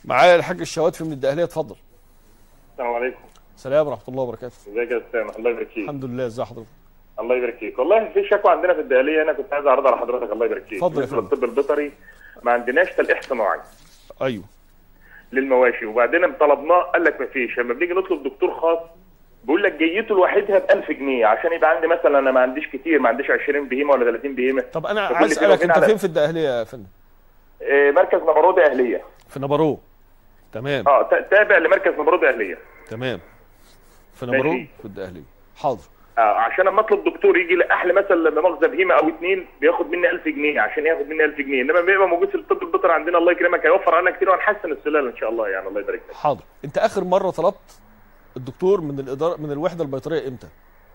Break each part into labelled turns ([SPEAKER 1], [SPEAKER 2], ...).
[SPEAKER 1] معايا الحاج الشواتفي من الدقهليه اتفضل
[SPEAKER 2] السلام عليكم
[SPEAKER 1] سلام ورحمه الله وبركاته
[SPEAKER 2] ازيك يا استاذ الله يبارك فيك
[SPEAKER 1] الحمد لله ازي حضرتك
[SPEAKER 2] الله يبارك فيك والله في شكوى عندنا في الدقهليه انا كنت عايز اعرضها على حضرتك الله يبارك فيك
[SPEAKER 1] اتفضل يا
[SPEAKER 2] بالنسبه
[SPEAKER 1] فندم.
[SPEAKER 2] للطب البيطري ما عندناش تلقيح صناعي
[SPEAKER 1] ايوه
[SPEAKER 2] للمواشي وبعدين طلبناه قال لك ما فيش لما بنيجي نطلب دكتور خاص بيقول لك جيته الوحيدها ب 1000 جنيه عشان يبقى عندي مثلا انا ما عنديش كتير ما عنديش 20 بهيمه ولا 30 بهيمه
[SPEAKER 1] طب انا
[SPEAKER 2] فكل
[SPEAKER 1] عايز
[SPEAKER 2] فين
[SPEAKER 1] اسالك
[SPEAKER 2] وفين
[SPEAKER 1] انت
[SPEAKER 2] على-
[SPEAKER 1] فين في الدقهليه يا فندم
[SPEAKER 2] آه، مركز نبرود اهليه
[SPEAKER 1] في نبرو تمام
[SPEAKER 2] اه تا- تابع لمركز نبرود اهليه
[SPEAKER 1] تمام في نبرو
[SPEAKER 2] ماشي.
[SPEAKER 1] في الدقهليه حاضر
[SPEAKER 2] اه عشان لما اطلب دكتور يجي لأحلى مثلا لما مؤاخذه بهيمه او اتنين بياخد مني 1000 جنيه عشان ياخد مني 1000 جنيه انما بيبقى موجود في الطب البيطري عندنا الله يكرمك هيوفر علينا كتير وهنحسن السلاله ان شاء الله يعني الله يبارك لك
[SPEAKER 1] حاضر انت اخر مره طلبت الدكتور من الاداره من الوحده البيطريه امتى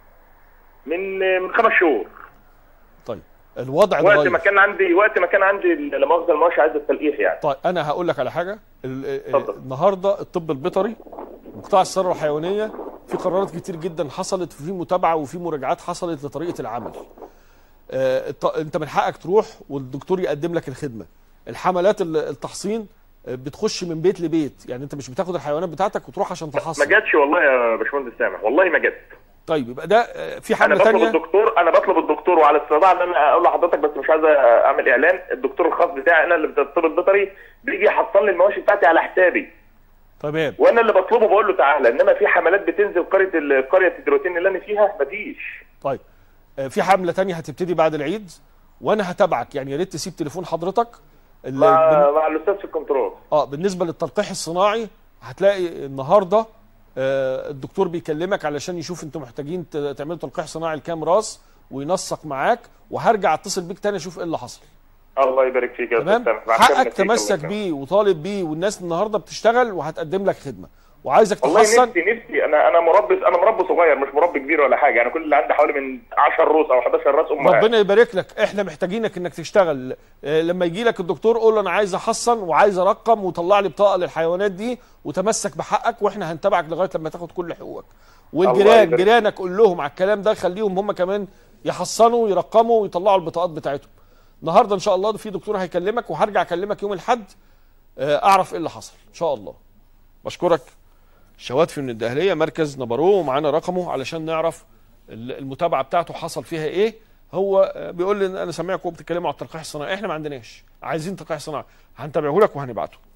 [SPEAKER 2] من من خمس شهور
[SPEAKER 1] طيب الوضع
[SPEAKER 2] وقت
[SPEAKER 1] اتغير
[SPEAKER 2] ما كان عندي وقت ما كان عندي لا مؤاخذه المواشي عايز التلقيح يعني
[SPEAKER 1] طيب انا هقول لك على حاجه ال- ال-
[SPEAKER 2] اتفضل.
[SPEAKER 1] النهارده الطب البيطري وقطاع الثروه الحيوانيه في قرارات كتير جدا حصلت وفي متابعه وفي مراجعات حصلت لطريقه العمل آه، الط- انت من حقك تروح والدكتور يقدم لك الخدمه الحملات ال- التحصين آه، بتخش من بيت لبيت يعني انت مش بتاخد الحيوانات بتاعتك وتروح عشان
[SPEAKER 2] ما
[SPEAKER 1] تحصن
[SPEAKER 2] جاتش والله يا باشمهندس سامح والله ما جت
[SPEAKER 1] طيب يبقى ده آه، في
[SPEAKER 2] انا
[SPEAKER 1] حمله
[SPEAKER 2] بطلب
[SPEAKER 1] ثانيه
[SPEAKER 2] الدكتور انا بطلب الدكتور وعلى استطاعه ان انا اقول لحضرتك بس مش عايز اعمل اعلان الدكتور الخاص بتاعي انا اللي بتاع الطب البيطري بيجي يحصل لي المواشي بتاعتي على حسابي
[SPEAKER 1] تمام
[SPEAKER 2] وانا اللي بطلبه بقول له تعالى انما في حملات بتنزل قريه ال- قريه الدروتين اللي انا فيها مفيش
[SPEAKER 1] طيب آه، في حمله ثانيه هتبتدي بعد العيد وانا هتابعك يعني يا ريت تسيب تليفون حضرتك ال- بن-
[SPEAKER 2] مع مع الاستاذ في الكنترول
[SPEAKER 1] اه بالنسبه للتلقيح الصناعي هتلاقي النهارده آه، الدكتور بيكلمك علشان يشوف انتوا محتاجين ت- تعملوا تلقيح صناعي لكام راس وينسق معاك وهرجع اتصل بيك تاني اشوف ايه اللي حصل
[SPEAKER 2] الله يبارك فيك يا استاذ
[SPEAKER 1] تمام
[SPEAKER 2] سامح مع السلامة
[SPEAKER 1] حقك
[SPEAKER 2] فيك، الله
[SPEAKER 1] تمسك
[SPEAKER 2] يسلمك.
[SPEAKER 1] بيه وطالب بيه والناس النهارده بتشتغل وهتقدم لك خدمه وعايزك
[SPEAKER 2] والله
[SPEAKER 1] تحصن
[SPEAKER 2] نفسي نفسي انا انا مربي انا مربي صغير مش مربي كبير ولا حاجه انا كل اللي عندي حوالي من 10 روس او 11 راس امهات
[SPEAKER 1] ربنا يبارك لك احنا محتاجينك انك تشتغل آه، لما يجي لك الدكتور قول له انا عايز احصن وعايز ارقم وطلع لي بطاقه للحيوانات دي وتمسك بحقك واحنا هنتابعك لغايه لما تاخد كل حقوقك
[SPEAKER 2] الله
[SPEAKER 1] والجيران
[SPEAKER 2] يبارك.
[SPEAKER 1] جيرانك قول لهم على الكلام ده خليهم هم كمان يحصنوا ويرقموا ويطلعوا البطاقات بتاعتهم النهارده ان شاء الله في دكتور هيكلمك وهرجع اكلمك يوم الاحد آه، اعرف ايه اللي حصل ان شاء الله بشكرك شواتفي من الدهليه مركز نبرو ومعانا رقمه علشان نعرف ال- المتابعه بتاعته حصل فيها ايه هو آه، بيقول لي إن انا سامعكم بتتكلموا على التلقيح الصناعي احنا ما عندناش عايزين تلقيح صناعي هنتابعه لك وهنبعته